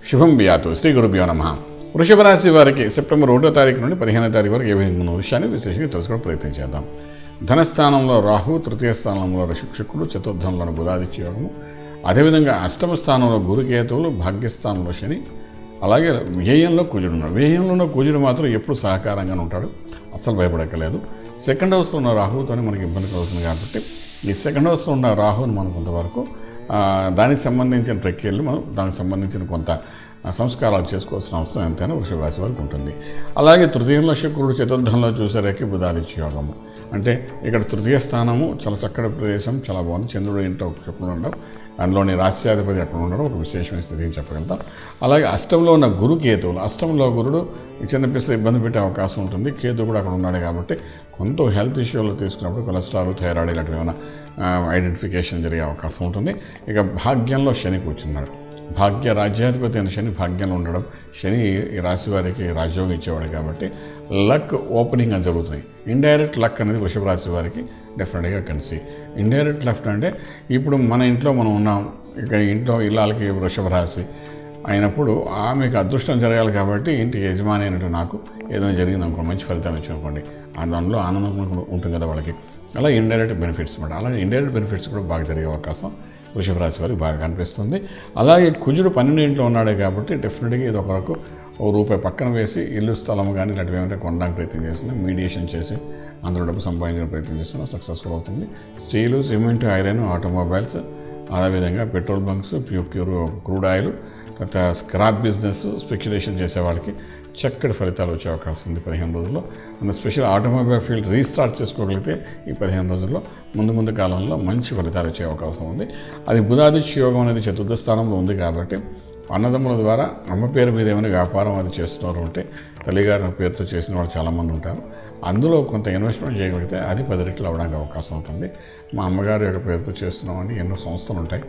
శుభం బియాతు శ్రీ గురుభ్యో నమ వృషభ రాశి వారికి సెప్టెంబర్ ఒకటో తారీఖు నుండి పదిహేనో తారీఖు వరకు ఏ విధంగా ఉన్న విషయాన్ని విశేషంగా తెలుసుకోవడం ప్రయత్నం చేద్దాం ధనస్థానంలో రాహు తృతీయ స్థానంలో శుక్రుడు చతుర్థంలో బుధాదిత్య యోగము అదేవిధంగా అష్టమ స్థానంలో గురుకేతువులు భాగ్యస్థానంలో శని అలాగే వ్యయంలో కుజుడు ఉన్నాడు వ్యయంలో ఉన్న కుజుడు మాత్రం ఎప్పుడు సహకారంగానే ఉంటాడు అసలు భయపడక్కలేదు సెకండ్ హౌస్లో ఉన్న రాహువుతోనే మనకి ఇబ్బంది కలుగుతుంది కాబట్టి ఈ సెకండ్ హౌస్లో ఉన్న రాహువుని మనం కొంతవరకు ఆ, దానికి సంబంధించిన ప్రక్రియలు మనం దానికి సంబంధించిన కొంత ఆ, సంస్కారాలు చేసుకోవాల్సిన అవసరం ఎంతైనా వృషభ రాశి వారికి ఉంటుంది అలాగే తృతీయంలో శుక్రుడు చతుర్థంలో చూసేరేకి బుధాదిత్య యోగము అంటే ఇక్కడ తృతీయ స్థానము చాలా చక్కటి ప్రదేశం చాలా బాగుంది చంద్రుడు ఇంట్లో ఒక చొప్పున ఉండడం అందులోని రాష్ట్రాధిపతి అక్కడ ఉండడం ఒక విశేషమైన స్థితిని చెప్పగలుగుతాం అలాగే అష్టంలో ఉన్న గురు కేతువులు అష్టంలో గురుడు చిన్నపిస్తే ఇబ్బంది పెట్టే అవకాశం ఉంటుంది కేతు కూడా అక్కడ ఉన్నాడు కాబట్టి కొంత హెల్త్ ఇష్యూలు తీసుకున్నప్పుడు కొలెస్ట్రాల్ థైరాయిడ్ ఇలాంటివి ఏమైనా ఐడెంటిఫికేషన్ జరిగే అవకాశం ఉంటుంది ఇక భాగ్యంలో శని కూర్చున్నాడు భాగ్య రాజ్యాధిపతి అయిన శని భాగ్యంలో ఉండడం శని ఈ రాశి వారికి రాజ్యోగం ఇచ్చేవాడు కాబట్టి లక్ ఓపెనింగ్ అని జరుగుతున్నాయి ఇండైరెక్ట్ లక్ అనేది వృషభ రాశి వారికి డెఫినెట్గా కలిసి ఇండైరెక్ట్ లెఫ్ట్ అంటే ఇప్పుడు మన ఇంట్లో మనం ఉన్నాం ఇక ఇంట్లో ఇళ్ళకి వృషభ రాశి అయినప్పుడు ఆమెకు అదృష్టం జరగాలి కాబట్టి ఇంటి యజమాని అయినట్టు నాకు ఏదైనా జరిగింది అనుకో మంచి ఫలితాలు వచ్చనుకోండి ఆ దానిలో ఆనందం కూడా ఉంటుంది కదా వాళ్ళకి అలా ఇండైరెక్ట్ బెనిఫిట్స్ అనమాట అలాగే ఇండైరెక్ట్ బెనిఫిట్స్ కూడా బాగా జరిగే అవకాశం వృషభ రాశి వారికి బాగా కనిపిస్తుంది అలాగే కుజుడు పన్నెండు ఇంట్లో ఉన్నాడే కాబట్టి డెఫినెట్గా ఇది ఒకరకు ఓ రూపాయి పక్కన వేసి ఇల్లు స్థలం కానీ ఇలాంటివి ఏమంటే కొనడానికి ప్రయత్నం చేస్తున్నా మీడియేషన్ చేసి అందులో డబ్బు సంపాదించిన ప్రయత్నం చేస్తున్నా సక్సెస్ఫుల్ అవుతుంది స్టీలు సిమెంట్ ఐరన్ ఆటోమొబైల్స్ అదేవిధంగా petrol bunks pure pure crude oil తర్వాత స్క్రాప్ బిజినెస్ స్పెక్యులేషన్ చేసే వాళ్ళకి చక్కటి ఫలితాలు వచ్చే అవకాశం ఉంది పదిహేను రోజుల్లో మన స్పెషల్ ఆటోమొబైల్ ఫీల్డ్ రీస్టార్ట్ చేసుకోగలిగితే ఈ పదిహేను రోజుల్లో ముందు ముందు కాలంలో మంచి ఫలితాలు వచ్చే అవకాశం ఉంది అది బుధాదిత్య యోగం అనేది చతుర్థ స్థానంలో ఉంది కాబట్టి అన్నదమ్ముల ద్వారా అమ్మ పేరు మీద ఏమైనా వ్యాపారం అది చేస్తున్నారు ఉంటే తల్లిగారి పేరుతో చేసిన వాళ్ళు చాలామంది ఉంటారు అందులో కొంత ఇన్వెస్ట్మెంట్ చేయగలిగితే అది పది రెట్లు అవడానికి అవకాశం ఉంటుంది మా అమ్మగారి యొక్క పేరుతో చేస్తున్నామని ఎన్నో సంస్థలు ఉంటాయి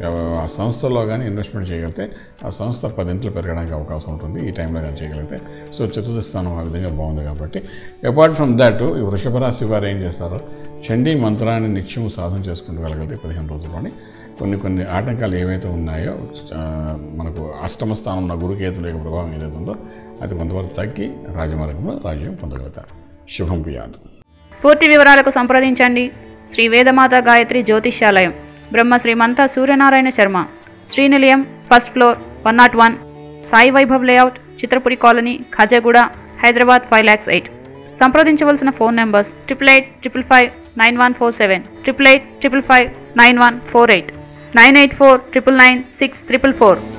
ఆ సంస్థల్లో కానీ ఇన్వెస్ట్మెంట్ చేయగలిగితే ఆ సంస్థ పదింట్లు పెరగడానికి అవకాశం ఉంటుంది ఈ టైంలో కానీ చేయగలిగితే సో చతుర్థ స్థానం ఆ విధంగా బాగుంది కాబట్టి అపార్ట్ ఫ్రమ్ దాట్ ఈ వృషభ రాశి వారు ఏం చేస్తారు చండీ మంత్రాన్ని నిత్యం సాధన చేసుకుంటూ వెళ్ళగలిగితే పదిహేను రోజుల్లోని కొన్ని కొన్ని ఆటంకాలు ఏవైతే ఉన్నాయో ఆ, మనకు అష్టమ స్థానంలో గురుకేతుల యొక్క ప్రభావం ఏదైతే ఉందో అది కొంతవరకు తగ్గి రాజమార్గంలో రాజ్యం పొందగలుగుతారు శుభం పియాదు పూర్తి వివరాలకు సంప్రదించండి Shri Vedamata Gayatri Jyotishyalayam Brahma Shrimantha Suryanarayana Sharma Srinilayam first floor one nought one Sai Vaibhav layout Chitrapuri colony Khajaguda Hyderabad five lakhs eight సంప్రదించవలసిన phone numbers triple eight triple five nine one four seven triple eight triple five nine one four eight nine eight four triple nine six triple four